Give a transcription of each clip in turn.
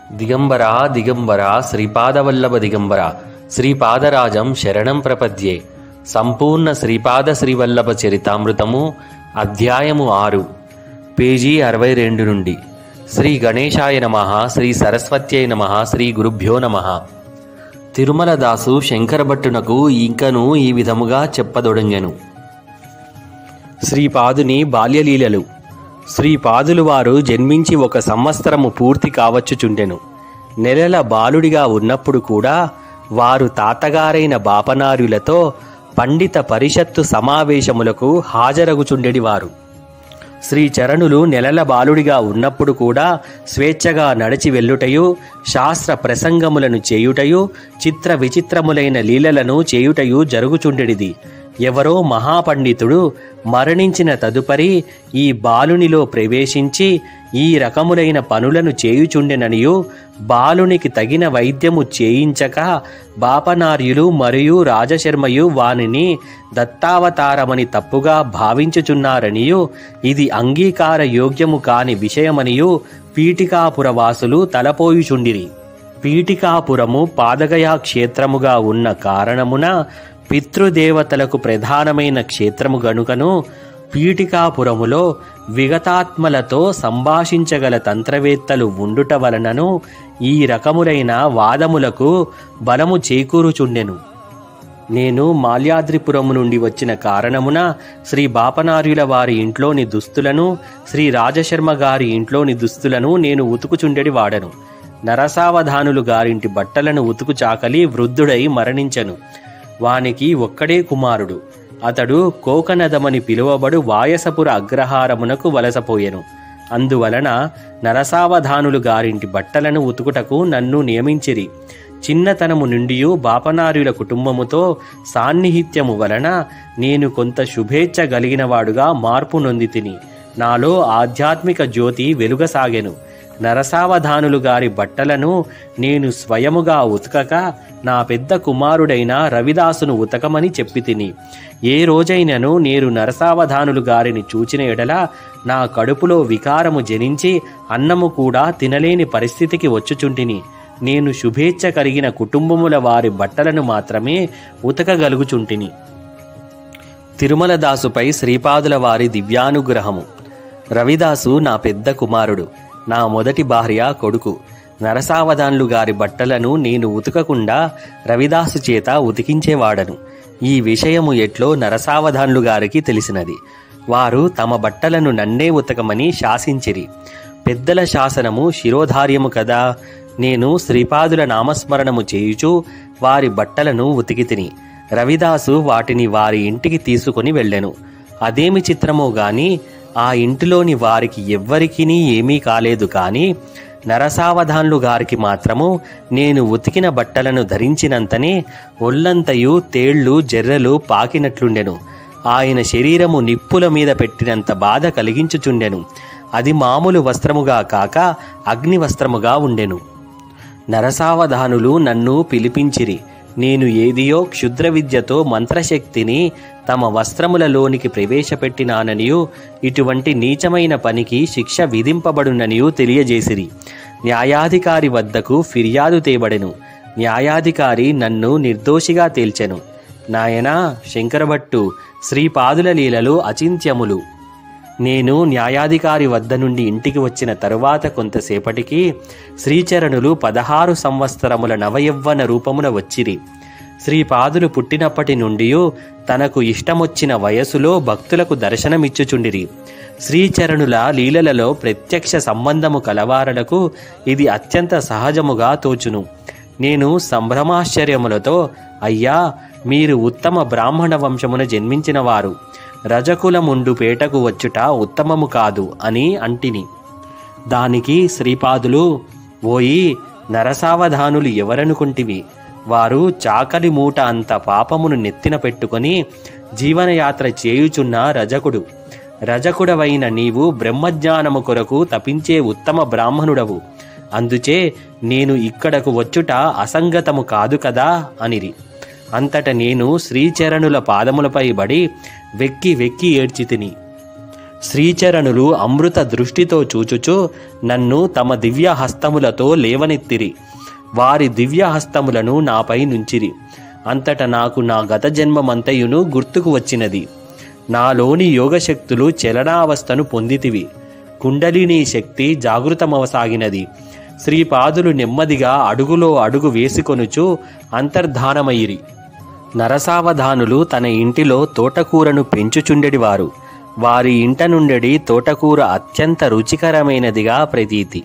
దిగంబర దిగంబర శ్రీపాదవల్లభ దిగంబర శ్రీపాదరాజం శరణం ప్రపద్యే సంపూర్ణ శ్రీపాద శ్రీవల్లభ చరితామృతము అధ్యాయము ఆరు పేజీ అరవై రెండు నుండి శ్రీ గణేశాయ నమ శ్రీ సరస్వత్యై నమ శ్రీ గురుభ్యో నమ తిరుమల దాసు శంకరభట్టునకు ఇంకను ఈ విధముగా చెప్పదొడంగెను శ్రీపాదుని బాల్యలీలలు శ్రీపాదులు వారు జన్మించి ఒక సంవత్సరము పూర్తి కావచ్చుచుండెను నెలల బాలుడిగా ఉన్నప్పుడు కూడా వారు తాతగారైన బాపనార్యులతో పండిత పరిషత్తు సమావేశములకు హాజరగుచుండెడివారు శ్రీ చరణులు నెలల బాలుడిగా ఉన్నప్పుడు కూడా స్వేచ్ఛగా నడిచి వెళ్ళుటయు శాస్త్ర ప్రసంగములను చేయుటయు చిత్ర విచిత్రములైన లీలలను చేయుటయు జరుగుచుండెడిది ఎవరో మహాపండితుడు మరణించిన తదుపరి ఈ బాలునిలో ప్రవేశించి ఈ రకములైన పనులను చేయుచుండెననియు బాలునికి తగిన వైద్యము చేయించక బాపనార్యులు మరియు రాజశర్మయు వానిని దత్తావతారమని తప్పుగా భావించుచున్నారనియు ఇది అంగీకార యోగ్యము కాని విషయమనియు పీఠికాపురవాసులు తలపోయుచుండిరి పీఠికాపురము పాదగయా క్షేత్రముగా ఉన్న కారణమున పితృదేవతలకు ప్రధానమైన క్షేత్రము గనుకను పీఠికాపురములో విగతాత్మలతో సంభాషించగల తంత్రవేత్తలు ఉండుట వలనను ఈ రకములైన వాదములకు బలము చేకూరుచుండెను నేను మాల్యాద్రిపురము నుండి వచ్చిన కారణమున శ్రీ బాపనార్యుల వారి ఇంట్లోని దుస్తులను శ్రీ రాజశర్మ గారి ఇంట్లోని దుస్తులను నేను ఉతుకుచుండెడి వాడను నరసావధానులు గారింటి బట్టలను ఉతుకు చాకలి వృద్ధుడై మరణించెను వానికి ఒక్కడే కుమారుడు అతడు కోకనదమని పిలువబడు వాయసపుర అగ్రహారమునకు వలసపోయెను అందువలన నరసావధానులు గారింటి బట్టలను ఉతుకుటకు నన్ను నియమించిరి చిన్నతనము నుండి బాపనార్యుల కుటుంబముతో సాన్నిహిత్యము వలన నేను కొంత శుభేచ్ఛ కలిగినవాడుగా మార్పు నొంది తిని నాలో ఆధ్యాత్మిక జ్యోతి వెలుగసాగెను నరసావధానులు గారి బట్టలను నేను స్వయముగా ఉతకక నా పెద్ద కుమారుడైన రవిదాసును ఉతకమని చెప్పి తిని ఏ రోజైనను నేను నరసావధానులు గారిని చూచిన ఎడల నా కడుపులో వికారము జనించి అన్నము కూడా తినలేని పరిస్థితికి వచ్చుచుంటిని నేను శుభేచ్ఛ కలిగిన కుటుంబముల వారి బట్టలను మాత్రమే ఉతకగలుగుచుంటిని తిరుమల దాసుపై శ్రీపాదుల వారి దివ్యానుగ్రహము రవిదాసు నా పెద్ద కుమారుడు నా మొదటి భార్య కొడుకు నరసావధాన్లు గారి బట్టలను నేను ఉతకకుండా రవిదాసు చేత ఉతికించేవాడను ఈ విషయము ఎట్లో నరసావధాన్లు గారికి తెలిసినది వారు తమ బట్టలను నన్నే ఉతకమని శాసించిరి పెద్దల శాసనము శిరోధార్యము కదా నేను శ్రీపాదుల నామస్మరణము చేయుచు వారి బట్టలను ఉతికితిని రవిదాసు వాటిని వారి ఇంటికి తీసుకుని వెళ్ళెను అదేమి చిత్రమో గాని ఆ ఇంటిలోని వారికి ఎవ్వరికినీ ఏమీ కాలేదు కాని నరసావధాన్లు గారికి మాత్రము నేను ఉతికిన బట్టలను ధరించినంతనే ఒళ్ళంతయు తేళ్లు జర్రెలు పాకినట్లుండెను ఆయన శరీరము నిప్పుల మీద పెట్టినంత బాధ కలిగించుచుండెను అది మామూలు వస్త్రముగా కాక అగ్ని వస్త్రముగా ఉండెను నరసావధానులు నన్ను పిలిపించిరి నేను ఏదియో క్షుద్ర విద్యతో మంత్రశక్తిని తమ వస్త్రములలోనికి ప్రవేశపెట్టినాననియు ఇటువంటి నీచమైన పనికి శిక్ష విధింపబడుననియు తెలియజేసిరి న్యాయాధికారి వద్దకు ఫిర్యాదు తేబడెను న్యాయాధికారి నన్ను నిర్దోషిగా తేల్చెను నాయనా శంకరభట్టు శ్రీపాదుల లీలలు అచింత్యములు నేను న్యాయాధికారి వద్ద నుండి ఇంటికి వచ్చిన తరువాత కొంతసేపటికి శ్రీచరణులు పదహారు సంవత్సరముల నవయవ్వన రూపమున వచ్చిరి శ్రీపాదులు పుట్టినప్పటి నుండి తనకు ఇష్టమొచ్చిన వయసులో భక్తులకు దర్శనమిచ్చుచుండిరి శ్రీచరణుల లీలలలో ప్రత్యక్ష సంబంధము కలవారలకు ఇది అత్యంత సహజముగా తోచును నేను సంభ్రమాశ్చర్యములతో అయ్యా మీరు ఉత్తమ బ్రాహ్మణ వంశమున జన్మించినవారు రజకులముండు పేటకు వచ్చుట ఉత్తమము కాదు అని అంటిని దానికి శ్రీపాదులు ఓయి నరసావధానులు ఎవరనుకుంటివి వారు చాకలి మూట అంత పాపమును నెత్తిన పెట్టుకొని జీవనయాత్ర చేయుచున్న రజకుడు రజకుడవైన నీవు బ్రహ్మజ్ఞానము కొరకు తపించే ఉత్తమ బ్రాహ్మణుడవు అందుచే నేను ఇక్కడకు వచ్చుట అసంగతము కాదు కదా అనిరి అంతట నేను శ్రీచరణుల పాదములపై బడి వెక్కి వెక్కి ఏడ్చి తిని శ్రీచరణులు అమృత దృష్టితో చూచుచు నన్ను తమ దివ్య హస్తములతో లేవనెత్తిరి వారి దివ్య హస్తములను నాపై నుంచిరి అంతట నాకు నా గత జన్మమంతయును గుర్తుకు వచ్చినది నాలోని యోగశక్తులు చలనావస్థను పొందితివి కుండలిని శక్తి జాగృతమవసాగినది శ్రీపాదులు నెమ్మదిగా అడుగులో అడుగు వేసుకొనుచు అంతర్ధానమయిరి నరసావధానులు తన ఇంటిలో తోటకూరను పెంచుచుండెడివారు వారి ఇంట నుండెడి తోటకూర అత్యంత రుచికరమైనదిగా ప్రతీతి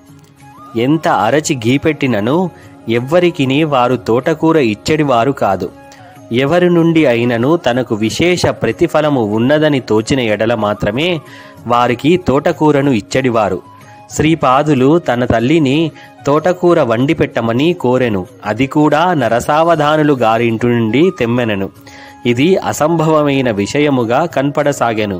ఎంత అరచి గీపెట్టినను ఎవ్వరికిని వారు తోటకూర ఇచ్చడివారు కాదు ఎవరి నుండి అయినను తనకు విశేష ప్రతిఫలము ఉన్నదని తోచిన ఎడల మాత్రమే వారికి తోటకూరను ఇచ్చడివారు శ్రీపాదులు తన తల్లిని తోటకూర వండి పెట్టమని కోరెను అది కూడా నరసావధానులు గారింటి నుండి తెమ్మెనను ఇది అసంభవమైన విషయముగా కనపడసాగెను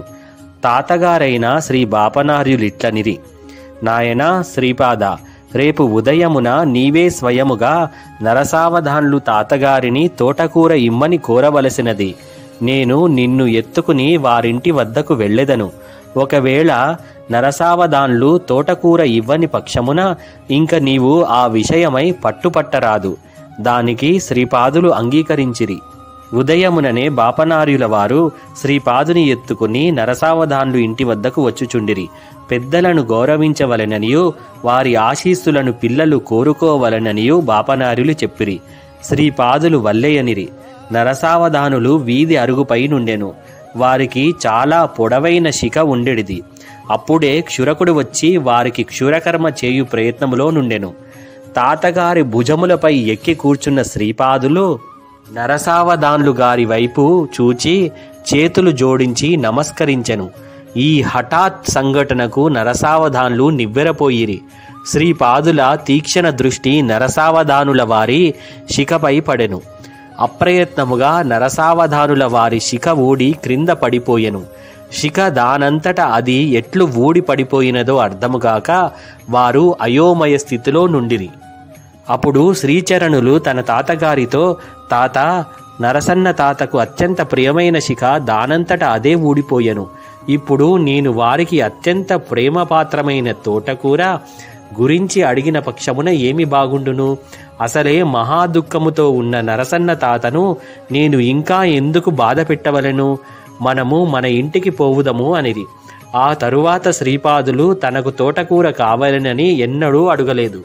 తాతగారైన శ్రీ బాపనార్యులిట్లనిరి నాయనా శ్రీపాద రేపు ఉదయమున నీవే స్వయముగా నరసావధాన్లు తాతగారిని తోటకూర ఇమ్మని కోరవలసినది నేను నిన్ను ఎత్తుకుని వారింటి వద్దకు వెళ్ళెదను ఒకవేళ నరసావధాన్లు తోటకూర ఇవ్వని పక్షమున ఇంక నీవు ఆ విషయమై పట్టుపట్టరాదు దానికి శ్రీపాదులు అంగీకరించిరి ఉదయముననే బాపనార్యుల వారు శ్రీపాదుని ఎత్తుకుని నరసావధాన్లు ఇంటి వద్దకు వచ్చుచుండిరి పెద్దలను గౌరవించవలెననియు వారి ఆశీస్సులను పిల్లలు కోరుకోవలెననియు బాపనార్యులు చెప్పిరి శ్రీపాదులు వల్లెయనిరి నరసావధానులు వీధి అరుగుపై నుండెను వారికి చాలా పొడవైన శిఖ ఉండెడిది అప్పుడే క్షురకుడు వచ్చి వారికి క్షురకర్మ చేయు ప్రయత్నములో నుండెను తాతగారి భుజములపై ఎక్కి కూర్చున్న శ్రీపాదులు నరసావధాన్లు గారి వైపు చూచి చేతులు జోడించి నమస్కరించెను ఈ హఠాత్ సంఘటనకు నరసావధాన్లు నివ్వెరపోయిరి శ్రీపాదుల తీక్షణ దృష్టి నరసావధానుల వారి శిఖపై పడెను అప్రయత్నముగా నరసావధానుల వారి శిఖ ఊడి క్రింద పడిపోయెను శిఖ దానంతట అది ఎట్లు ఊడి పడిపోయినదో అర్థముగాక వారు అయోమయ స్థితిలో నుండిరి అప్పుడు శ్రీచరణులు తన తాతగారితో తాత నరసన్న తాతకు అత్యంత ప్రియమైన శిఖ దానంతట అదే ఊడిపోయెను ఇప్పుడు నేను వారికి అత్యంత ప్రేమపాత్రమైన తోటకూర గురించి అడిగిన పక్షమున ఏమి బాగుండును అసలే మహాదుఃఖముతో ఉన్న నరసన్న తాతను నేను ఇంకా ఎందుకు బాధ పెట్టవలెను మనము మన ఇంటికి పోవుదము అనిది ఆ తరువాత శ్రీపాదులు తనకు తోటకూర కావాలనని ఎన్నడూ అడగలేదు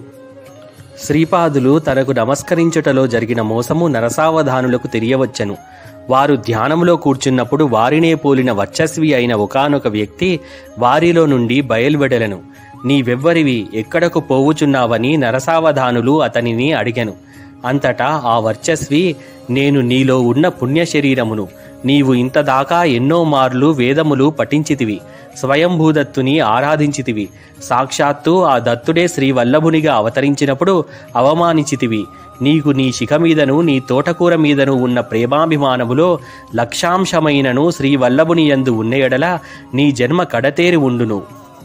శ్రీపాదులు తనకు నమస్కరించుటలో జరిగిన మోసము నరసావధానులకు తెలియవచ్చెను వారు ధ్యానములో కూర్చున్నప్పుడు వారినే పోలిన వర్చస్వి అయిన ఒకానొక వ్యక్తి వారిలో నుండి బయలువెడలను నీవెవ్వరివి ఎక్కడకు పోవుచున్నావని నరసావధానులు అతనిని అడిగెను అంతటా ఆ వర్చస్వి నేను నీలో ఉన్న పుణ్య శరీరమును నీవు ఇంతదాకా ఎన్నో మార్లు వేదములు పఠించితివి స్వయంభూదత్తుని ఆరాధించితివి సాక్షాత్తు ఆ దత్తుడే శ్రీ వల్లభునిగా అవతరించినప్పుడు అవమానించితివి నీకు నీ శిఖ మీదను నీ తోటకూర మీదను ఉన్న ప్రేమాభిమానములో లక్షాంశమైనను శ్రీ వల్లభుని యందు ఉన్న ఎడల నీ జన్మ కడతేరి ఉండును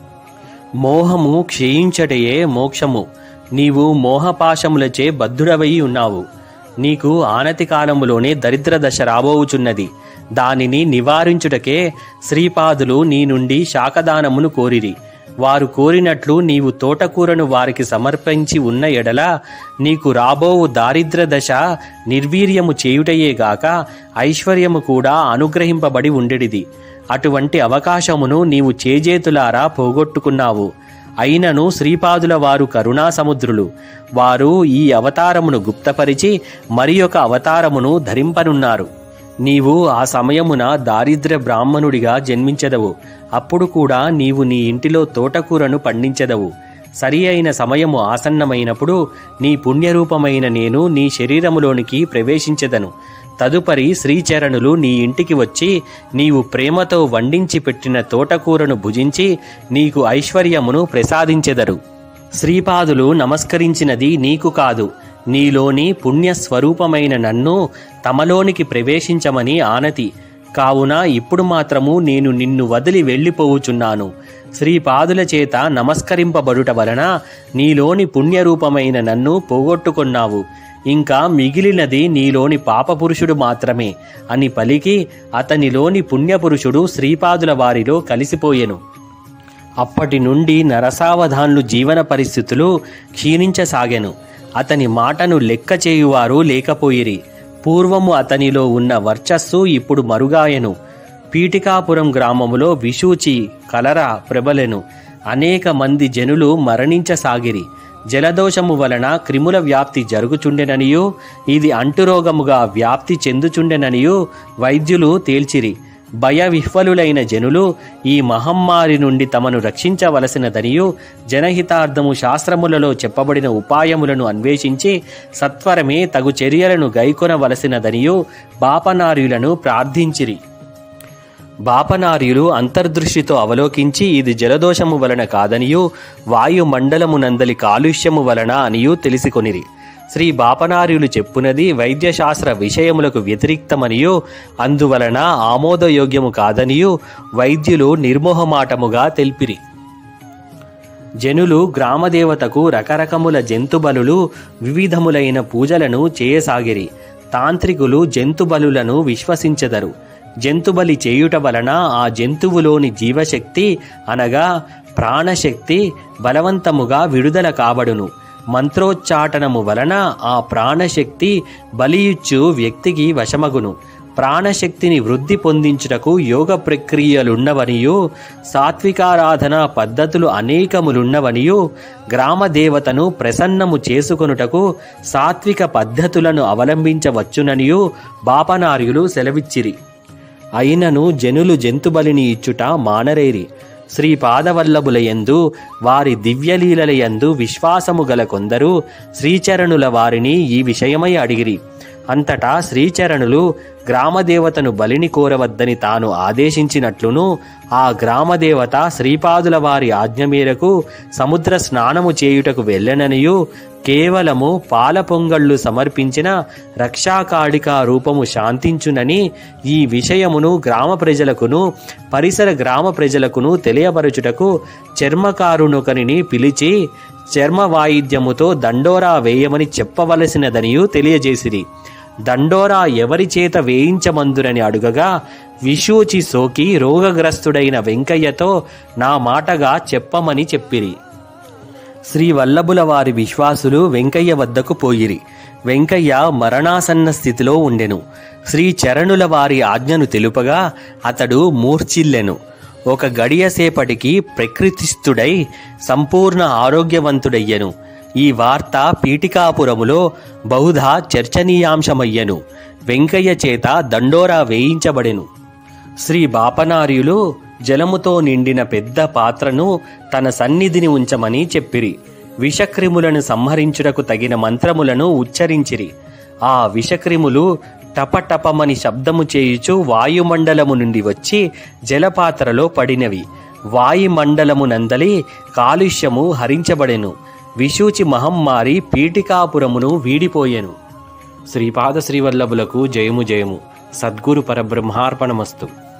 మోహము క్షయించటయే మోక్షము నీవు మోహపాశములచే బద్ధుడవై ఉన్నావు నీకు ఆనతి కాలములోనే దరిద్ర దశ రాబోవుచున్నది దానిని నివారించుటకే శ్రీపాదులు నీ నుండి శాకదానమును కోరిరి వారు కోరినట్లు నీవు తోటకూరను వారికి సమర్పించి ఉన్న ఎడల నీకు రాబోవు దారిద్ర దశ నిర్వీర్యము చేయుటయేగాక ఐశ్వర్యము కూడా అనుగ్రహింపబడి ఉండెడిది అటువంటి అవకాశమును నీవు చేజేతులారా పోగొట్టుకున్నావు అయినను శ్రీపాదుల వారు కరుణా సముద్రులు వారు ఈ అవతారమును గుప్తపరిచి మరి ఒక అవతారమును ధరింపనున్నారు నీవు ఆ సమయమున దారిద్ర్య బ్రాహ్మణుడిగా జన్మించదవు అప్పుడు కూడా నీవు నీ ఇంటిలో తోటకూరను పండించదవు సరి అయిన సమయము ఆసన్నమైనప్పుడు నీ పుణ్యరూపమైన నేను నీ శరీరములోనికి ప్రవేశించెదను తదుపరి శ్రీచరణులు నీ ఇంటికి వచ్చి నీవు ప్రేమతో వండించి పెట్టిన తోటకూరను భుజించి నీకు ఐశ్వర్యమును ప్రసాదించెదరు శ్రీపాదులు నమస్కరించినది నీకు కాదు నీలోని పుణ్యస్వరూపమైన నన్ను తమలోనికి ప్రవేశించమని ఆనతి కావున ఇప్పుడు మాత్రము నేను నిన్ను వదిలి వెళ్ళిపోవుచున్నాను శ్రీపాదుల చేత నమస్కరింపబడుట వలన నీలోని పుణ్యరూపమైన నన్ను పోగొట్టుకున్నావు ఇంకా మిగిలినది నీలోని పాపపురుషుడు మాత్రమే అని పలికి అతనిలోని పుణ్యపురుషుడు శ్రీపాదుల వారిలో కలిసిపోయెను అప్పటి నుండి నరసావధాన్లు జీవన పరిస్థితులు క్షీణించసాగెను అతని మాటను లెక్క చేయువారు లేకపోయిరి పూర్వము అతనిలో ఉన్న వర్చస్సు ఇప్పుడు మరుగాయెను పీఠికాపురం గ్రామములో విషూచి కలరా ప్రబలెను అనేక మంది జనులు మరణించసాగిరి జలదోషము వలన క్రిముల వ్యాప్తి జరుగుచుండెననియు ఇది అంటురోగముగా వ్యాప్తి చెందుచుండెననియు వైద్యులు తేల్చిరి భయ విహ్వలులైన జనులు ఈ మహమ్మారి నుండి తమను రక్షించవలసినదనియు జనహితార్థము శాస్త్రములలో చెప్పబడిన ఉపాయములను అన్వేషించి సత్వరమే తగు చర్యలను గైకొనవలసినదనియు బాపనార్యులను ప్రార్థించిరి బాపనార్యులు అంతర్దృష్టితో అవలోకించి ఇది జలదోషము వలన కాదనియు వాయుమండలమునందలి కాలుష్యము వలన అనియు తెలిసికొనిరి శ్రీ బాపనార్యులు చెప్పునది వైద్యశాస్త్ర విషయములకు వ్యతిరిక్తమనియు అందువలన ఆమోదయోగ్యము కాదనియు వైద్యులు నిర్మోహమాటముగా తెలిపిరి జనులు గ్రామదేవతకు రకరకముల జంతుబలులు వివిధములైన పూజలను చేయసాగిరి తాంత్రికులు జంతుబలులను విశ్వసించెదరు జంతుబలి చేయుట వలన ఆ జంతువులోని జీవశక్తి అనగా ప్రాణశక్తి బలవంతముగా విడుదల కాబడును మంత్రోచ్చాటనము వలన ఆ ప్రాణశక్తి బలియిచ్చు వ్యక్తికి వశమగును ప్రాణశక్తిని వృద్ధి పొందించుటకు యోగ ప్రక్రియలున్నవనియు సాత్వికారాధన పద్ధతులు అనేకములున్నవనియు గ్రామదేవతను ప్రసన్నము చేసుకొనుటకు సాత్విక పద్ధతులను అవలంబించవచ్చుననియు బాపనార్యులు సెలవిచ్చిరి అయినను జనులు జంతుబలిని ఇచ్చుట మానరేరి శ్రీపాదవల్లభులయందు వారి దివ్యలీలలయందు విశ్వాసము గల కొందరు శ్రీచరణుల వారిని ఈ విషయమై అడిగిరి అంతటా శ్రీచరణులు గ్రామదేవతను బలిని కోరవద్దని తాను ఆదేశించినట్లును ఆ గ్రామదేవత శ్రీపాదుల వారి ఆజ్ఞ మేరకు సముద్ర స్నానము చేయుటకు వెళ్ళననియు కేవలము పాల పొంగళ్ళు సమర్పించిన రక్షాకాళికా రూపము శాంతించునని ఈ విషయమును గ్రామ ప్రజలకును పరిసర గ్రామ ప్రజలకును తెలియపరచుటకు చర్మకారునొకరిని పిలిచి చర్మ వాయిద్యముతో దండోరా వేయమని చెప్పవలసినదనియు తెలియజేసిరి దండోరా ఎవరి చేత వేయించమందురని అడుగగా విషూచి సోకి రోగగ్రస్తుడైన వెంకయ్యతో నా మాటగా చెప్పమని చెప్పిరి శ్రీ వల్లభుల వారి విశ్వాసులు వెంకయ్య వద్దకు పోయిరి వెంకయ్య మరణాసన్న స్థితిలో ఉండెను శ్రీ చరణుల వారి ఆజ్ఞను తెలుపగా అతడు మూర్ఛిల్లెను ఒక గడియసేపటికి ప్రకృతిస్థుడై సంపూర్ణ ఆరోగ్యవంతుడయ్యెను ఈ వార్త పీఠికాపురములో బహుధా చర్చనీయాంశమయ్యెను వెంకయ్య చేత దండోరా వేయించబడెను శ్రీ బాపనార్యులు జలముతో నిండిన పెద్ద పాత్రను తన సన్నిధిని ఉంచమని చెప్పిరి విషక్రిములను సంహరించుటకు తగిన మంత్రములను ఉచ్చరించిరి ఆ విషక్రిములు టపటపమని శబ్దము చేయుచు వాయుమండలము నుండి వచ్చి జలపాత్రలో పడినవి వాయుమండలము నందలి కాలుష్యము హరించబడెను విశూచి మహమ్మారి పీఠికాపురమును వీడిపోయెను శ్రీపాద శ్రీవల్లభులకు జయము జయము సద్గురు పరబ్రహ్మార్పణమస్తు